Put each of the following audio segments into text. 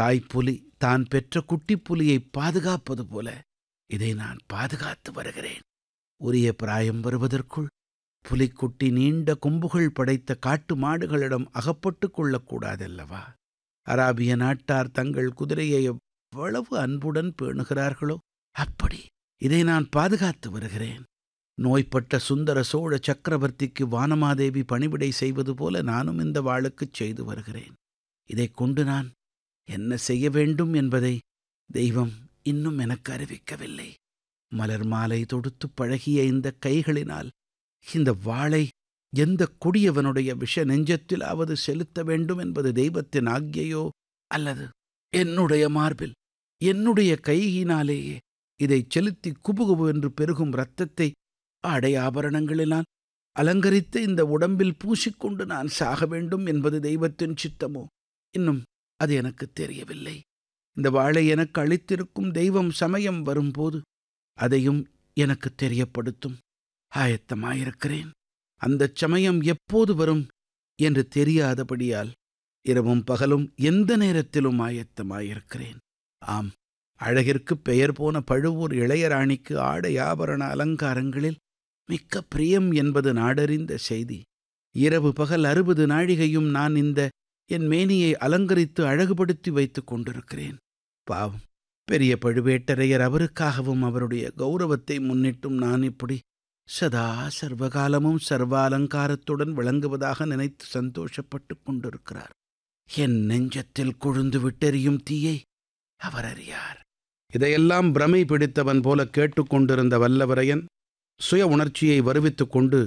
தாய்ப்புலி தான் பெற்ற குட்டிப் புலியை பாதுகாப்பது போல இதை நான் பாதுகாத்து வருகிறேன் உரிய பிராயம் வருவதற்குள் புலிக்குட்டி நீண்ட கொம்புகள் படைத்த காட்டு மாடுகளிடம் அகப்பட்டுக் கொள்ளக்கூடாதல்லவா அராபிய நாட்டார் தங்கள் குதிரையை எவ்வளவு அன்புடன் பேணுகிறார்களோ அப்படி இதை நான் பாதுகாத்து வருகிறேன் நோய்பட்ட சுந்தர சோழ சக்கரவர்த்திக்கு வானமாதேவி பணிவிடை செய்வது போல நானும் இந்த வாளுக்குச் செய்து வருகிறேன் இதைக் கொண்டு நான் என்ன செய்ய வேண்டும் என்பதை தெய்வம் இன்னும் எனக்கு அறிவிக்கவில்லை மலர் மாலை தொடுத்து பழகிய இந்த கைகளினால் இந்த வாளை எந்த கொடியவனுடைய விஷ நெஞ்சத்திலாவது செலுத்த வேண்டும் என்பது தெய்வத்தின் ஆக்ஞையோ அல்லது என்னுடைய மார்பில் என்னுடைய கையினாலேயே இதை செலுத்தி குபுகுபு என்று பெருகும் இரத்தத்தை ஆடை ஆபரணங்களினால் அலங்கரித்த இந்த உடம்பில் பூசிக்கொண்டு நான் சாக வேண்டும் என்பது தெய்வத்தின் சித்தமோ இன்னும் அது எனக்கு தெரியவில்லை இந்த வாளை எனக்கு அளித்திருக்கும் தெய்வம் சமயம் வரும்போது அதையும் எனக்கு தெரியப்படுத்தும் ஆயத்தமாயிருக்கிறேன் அந்தச் சமயம் எப்போது வரும் என்று தெரியாதபடியால் இரவும் பகலும் எந்த நேரத்திலும் ஆயத்தமாயிருக்கிறேன் ஆம் அழகிற்குப் பெயர் போன பழுவூர் இளையராணிக்கு ஆடை ஆபரண அலங்காரங்களில் மிக்க பிரியம் என்பது நாடறிந்த செய்தி இரவு பகல் அறுபது நாழிகையும் நான் இந்த என் மேனியை அலங்கரித்து அழகுபடுத்தி வைத்துக் கொண்டிருக்கிறேன் பாவம் பெரிய பழுவேட்டரையர் அவருக்காகவும் அவருடைய கௌரவத்தை முன்னிட்டும் நான் இப்படி சதா சர்வகாலமும் சர்வாலங்காரத்துடன் விளங்குவதாக நினைத்து சந்தோஷப்பட்டு கொண்டிருக்கிறார் என் நெஞ்சத்தில் கொழுந்து விட்டெறியும் தீயை அவர் அறியார் இதையெல்லாம் பிரமை பிடித்தவன் போல கேட்டுக்கொண்டிருந்த வல்லவரையன் சுய உணர்ச்சியை வருவித்துக் கொண்டு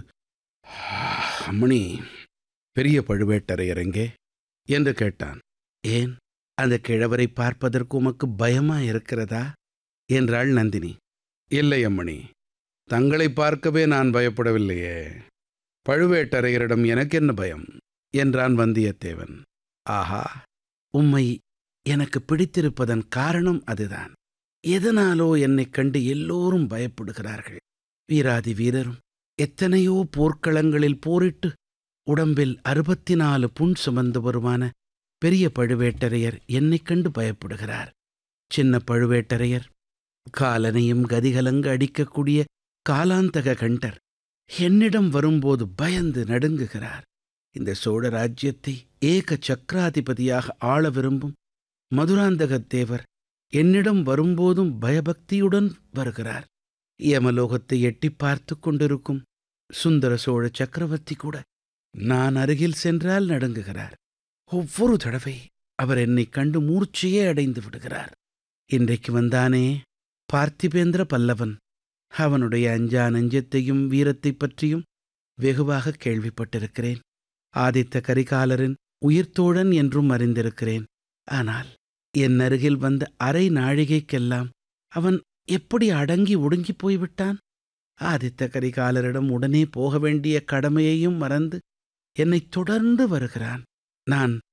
அம்மணி பெரிய பழுவேட்டரையர் எங்கே என்று கேட்டான் ஏன் அந்த கிழவரை பார்ப்பதற்கு உமக்கு பயமா இருக்கிறதா என்றாள் நந்தினி இல்லை அம்மணி தங்களை பார்க்கவே நான் பயப்படவில்லையே பழுவேட்டரையரிடம் எனக்கென்ன பயம் என்றான் வந்தியத்தேவன் ஆஹா உம்மை எனக்கு பிடித்திருப்பதன் காரணம் அதுதான் எதனாலோ என்னைக் கண்டு எல்லோரும் பயப்படுகிறார்கள் வீராதி வீரரும் எத்தனையோ போர்க்களங்களில் போரிட்டு உடம்பில் அறுபத்தி நாலு புண் சுமந்து வருமான பெரிய பழுவேட்டரையர் என்னைக் கண்டு பயப்படுகிறார் சின்ன பழுவேட்டரையர் காலனையும் கதிகலங்க அடிக்கக்கூடிய காலாந்தக கண்டர் என்னிடம் வரும்போது பயந்து நடுங்குகிறார் இந்த சோழ ராஜ்யத்தை ஏக சக்கராதிபதியாக ஆள விரும்பும் மதுராந்தகத் தேவர் என்னிடம் வரும்போதும் பயபக்தியுடன் வருகிறார் யமலோகத்தை எட்டி பார்த்து கொண்டிருக்கும் சுந்தர சோழ சக்கரவர்த்தி கூட நான் அருகில் சென்றால் நடுங்குகிறார் ஒவ்வொரு தடவை அவர் என்னைக் கண்டு மூர்ச்சையே அடைந்து விடுகிறார் இன்றைக்கு வந்தானே பார்த்திபேந்திர பல்லவன் அவனுடைய அஞ்சா நெஞ்சத்தையும் வீரத்தைப் பற்றியும் வெகுவாக கேள்விப்பட்டிருக்கிறேன் ஆதித்த கரிகாலரின் உயிர்த்தோழன் என்றும் அறிந்திருக்கிறேன் ஆனால் என் அருகில் வந்த அரை நாழிகைக்கெல்லாம் அவன் எப்படி அடங்கி ஒடுங்கிப் போய்விட்டான் ஆதித்த கரிகாலரிடம் உடனே போக வேண்டிய கடமையையும் மறந்து என்னைத் தொடர்ந்து வருகிறான் நான்